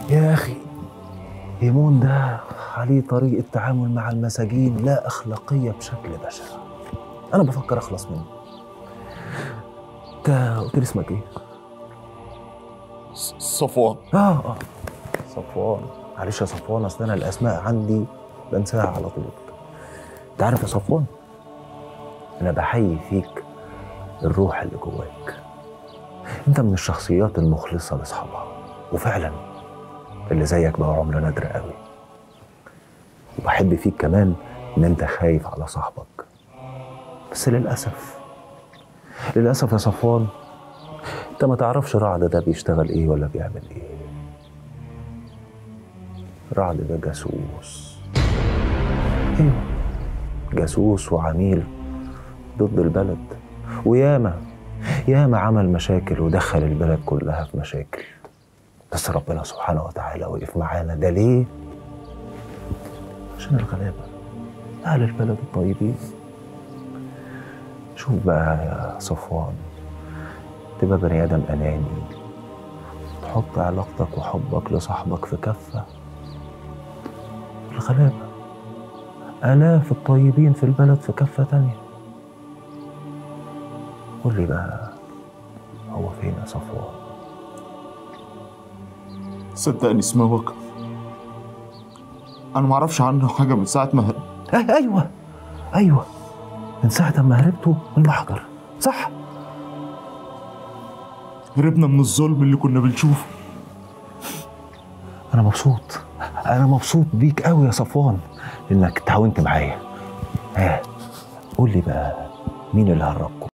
يا أخي ايمون ده عليه طريقة تعامل مع المساجين لا أخلاقية بشكل بشع أنا بفكر أخلص منه أنت قلت لي اسمك إيه؟ صفوان آه آه صفوان معلش يا صفوان أصل أنا الأسماء عندي بنساها على طول أنت عارف يا صفوان أنا بحيي فيك الروح اللي جواك أنت من الشخصيات المخلصة لأصحابها وفعلا اللي زيك بقى عمر نادر قوي وبحب فيك كمان ان انت خايف على صاحبك بس للاسف للاسف يا صفوان انت ما تعرفش رعد ده بيشتغل ايه ولا بيعمل ايه رعد ده جاسوس ايوه جاسوس وعميل ضد البلد وياما ياما عمل مشاكل ودخل البلد كلها في مشاكل بس ربنا سبحانه وتعالى وقف معانا ده ليه؟ عشان الغلابة أهل البلد الطيبين شوف بقى يا صفوان تبقى بني آدم أناني تحط علاقتك وحبك لصاحبك في كفة الغلابة آلاف الطيبين في البلد في كفة تانية قول لي بقى هو فين يا صفوان؟ صدقني اسمها وقف انا ما اعرفش عنه حاجه من ساعه ما أي- ايوه ايوه من ساعه ما هربتوا من المحجر صح هربنا من الظلم اللي كنا بنشوفه انا مبسوط انا مبسوط بيك قوي يا صفوان انك تعاونت معايا ها قول لي بقى مين اللي هربكم